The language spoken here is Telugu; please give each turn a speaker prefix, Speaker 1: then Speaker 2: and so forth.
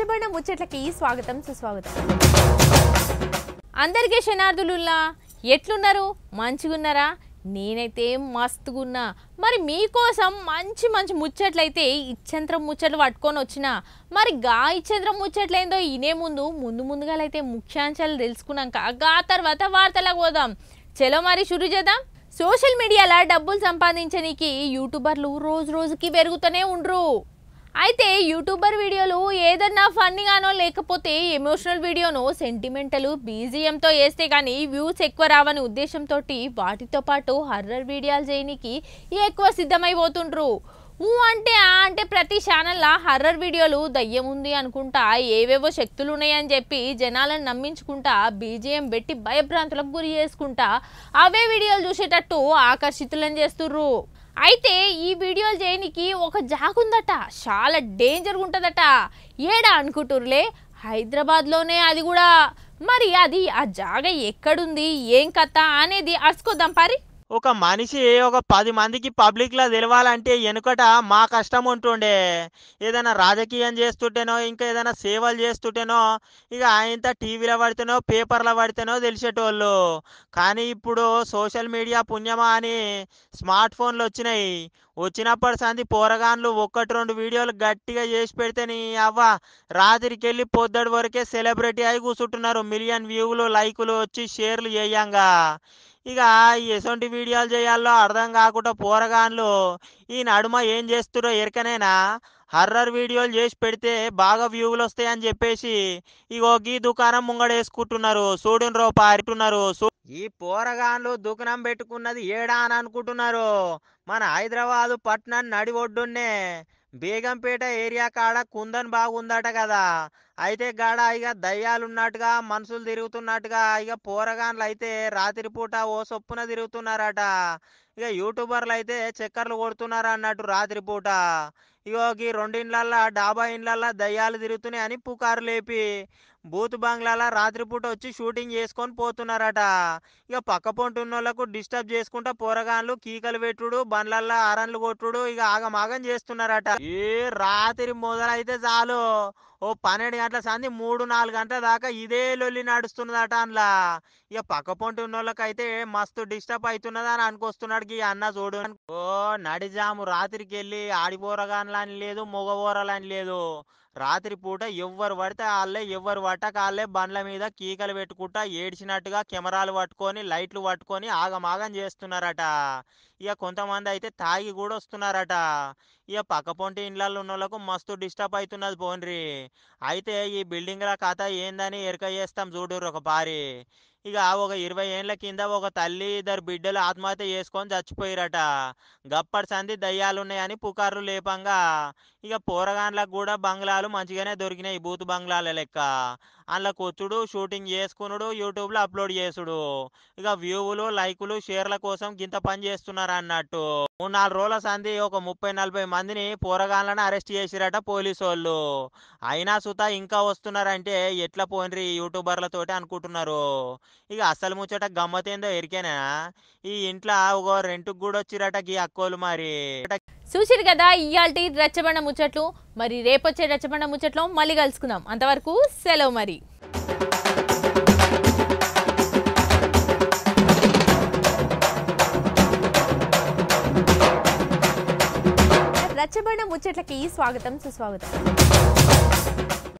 Speaker 1: రచ్చబండ ముచ్చట్లకి స్వాగతం సుస్వాగతం అందరికీ శనార్థులుల్లా ఎట్లున్నారు మంచిగున్నారా నేనైతే మస్తుగున్నా మరి మీకోసం మంచి మంచి ముచ్చట్లయితే ఇచ్చంత్రం ముచ్చట్లు పట్టుకొని వచ్చిన మరి గా ఇచ్చంత్రం ముచ్చట్లేందో ఇనే ముందు ముందు ముందుగాలైతే ముఖ్యాంశాలు తెలుసుకున్నాక గా తర్వాత వార్తలకు పోదాం చలో మరి షురు చేద్దాం సోషల్ మీడియాలో డబ్బులు సంపాదించనీకి యూట్యూబర్లు రోజు రోజుకి పెరుగుతూనే ఉండ్రు అయితే యూట్యూబర్ వీడియోలు ఏదన్నా ఫన్నీగానో లేకపోతే ఎమోషనల్ వీడియోనో సెంటిమెంటల్ బీజిఎంతో వేస్తే కానీ వ్యూస్ ఎక్కువ రావని ఉద్దేశంతో వాటితో పాటు హర్రర్ వీడియోలు చేయనీకి ఎక్కువ సిద్ధమైపోతుండ్రు ఊ అంటే ఆ అంటే ప్రతి ఛానల్లో హర్రర్ వీడియోలు దయ్యం ఉంది అనుకుంటా ఏవేవో శక్తులు ఉన్నాయని చెప్పి జనాలను నమ్మించుకుంటా బీజిఎం పెట్టి భయభ్రాంతులకు గురి చేసుకుంటా అవే వీడియోలు చూసేటట్టు ఆకర్షితులను చేస్తుర్రు అయితే ఈ వీడియోలు చేయనికి ఒక జాగుందట చాలా డేంజర్గా ఉంటుందట ఏడా అనుకుంటుర్లే హైదరాబాద్లోనే అది కూడా మరి అది ఆ జాగ ఎక్కడుంది ఏం కథ అనేది అరుచుకోద్దాం పరి
Speaker 2: ఒక మనిషి ఒక పది మందికి పబ్లిక్ లా తెలవాలంటే వెనుకట మా కష్టం ఉంటుండే ఏదైనా రాజకీయం చేస్తుంటేనో ఇంకా ఏదైనా సేవలు చేస్తుంటేనో ఇక ఆయనతో టీవీలో పడితేనో పేపర్లో పడితేనో తెలిసేటోళ్ళు కానీ ఇప్పుడు సోషల్ మీడియా పుణ్యమా అని స్మార్ట్ ఫోన్లు వచ్చినాయి వచ్చినప్పటి సంది పోరగాన్లు ఒక్కటి రెండు వీడియోలు గట్టిగా చేసి పెడితే నీ అవ్వ రాత్రికి వెళ్ళి పొద్దుటి వరకే సెలబ్రిటీ అయి కూర్చుంటున్నారు మిలియన్ వ్యూలు లైకులు వచ్చి షేర్లు చేయంగా ఇక ఎటువంటి వీడియోలు చేయాలో అర్థం కాకుండా పోరగాన్లు ఈ నడుమ ఏం చేస్తురో ఎరకనేనా హర్రర్ వీడియోలు చేసి పెడితే బాగా వ్యూలు వస్తాయని చెప్పేసి ఇగో గీ దుకాణం ముంగడేసుకుంటున్నారు చూడుండ్రో పారుతున్నారు ఈ పోరగాన్లు దుకాణం పెట్టుకున్నది ఏడా అని అనుకుంటున్నారు మన హైదరాబాదు పట్టణం నడి ఒడ్డున్నే బేగంపేట ఏరియా కాడ కుందన్ బాగుందట కదా అయితే గాడ ఇక దయ్యాలున్నట్టుగా మనుషులు తిరుగుతున్నట్టుగా ఇక పోరగాన్లు అయితే రాత్రిపూట ఓ సొప్పున తిరుగుతున్నారట ఇక యూట్యూబర్లు అయితే చక్కర్లు కొడుతున్నారు అన్నట్టు రాత్రిపూట ఇగో ఈ రెండు ఇండ్లల్లా డాబా ఇండ్లల్లా దయ్యాలు తిరుగుతున్నాయి అని పుకారు లేపి బూత్ బంగ్లాల రాత్రిపూట వచ్చి షూటింగ్ చేసుకొని పోతున్నారట ఇక పక్క పొంటున్నోళ్లకు డిస్టర్బ్ చేసుకుంటా పోరగాన్లు కీకలు పెట్టుడు బండ్లల్లా అరన్లు కొట్టుడు ఇక ఆగమాగం చేస్తున్నారట ఏ రాత్రి మొదలైతే చాలు ఓ పన్నెండు గంటల సంది మూడు నాలుగు గంటల దాకా ఇదే లొల్లి నడుస్తున్నదట అందులో ఇక పక్క పొంటి ఉన్నోళ్ళకైతే మస్తు డిస్టర్బ్ అవుతున్నది అని అనుకొస్తున్నాడు ఈ అన్న చూడు ఓ నడిజాము రాత్రికి వెళ్ళి ఆడిపోరగాన్లని లేదు మగబోరలని లేదు రాత్రి పూట ఎవ్వరు పడితే వాళ్ళే ఎవ్వరు పట్టక వాళ్ళే బండ్ల మీద కీకలు పెట్టుకుంటా ఏడ్చినట్టుగా కెమెరాలు పట్టుకొని లైట్లు పట్టుకొని ఆగమాగం చేస్తున్నారట ఇక కొంతమంది అయితే తాగి కూడా వస్తున్నారట ఇక పక్క పొంటి ఇండ్లలో ఉన్న వాళ్ళకు మస్తు డిస్టర్బ్ అవుతున్నది పోన్రి అయితే ఈ బిల్డింగ్ల కథ ఏందని ఎరక చేస్తాం చూడుర్రు ఒక పారి ఇక ఒక ఇరవై ఏండ్ల కింద ఒక తల్లి ఇద్దరు బిడ్డలు ఆత్మహత్య చేసుకొని చచ్చిపోయిరట గప్పటి సంది దయ్యాలు ఉన్నాయని పుకార్లు లేపంగా ఇక పోరగాన్లకు కూడా బంగ్లాలు మంచిగానే దొరికినాయి బూత్ బంగ్లాల లెక్క అందులో కొచ్చుడు షూటింగ్ చేసుకునుడు యూట్యూబ్లో అప్లోడ్ చేసుడు ఇక వ్యూవులు లైకులు షేర్ల కోసం గింత పని చేస్తున్నారు అన్నట్టు మూడు నాలుగు రోజుల సంది ఒక ముప్పై నలభై మందిని పోరగాన్లను అరెస్ట్ చేసిరట పోలీసు వాళ్ళు అయినా సుత ఇంకా వస్తున్నారంటే ఎట్లా పోయినరి యూట్యూబర్లతోటి అనుకుంటున్నారు ఇక అసలు ముచ్చట గమ్మతేందో ఎరికేనా ఈ ఇంట్లో ఒక రెంట్కి కూడా వచ్చిరట గీ అక్కోలు మరి
Speaker 1: చూసిరు కదా ఇయాల్టి రచ్చబండ ముచ్చట్లు మరి రేపొచ్చే రచ్చబండ ముచ్చట్లో మళ్ళీ కలుసుకుందాం అంతవరకు సెలవు మరి రచ్చబండ ముచ్చట్లకి స్వాగతం సుస్వాగతం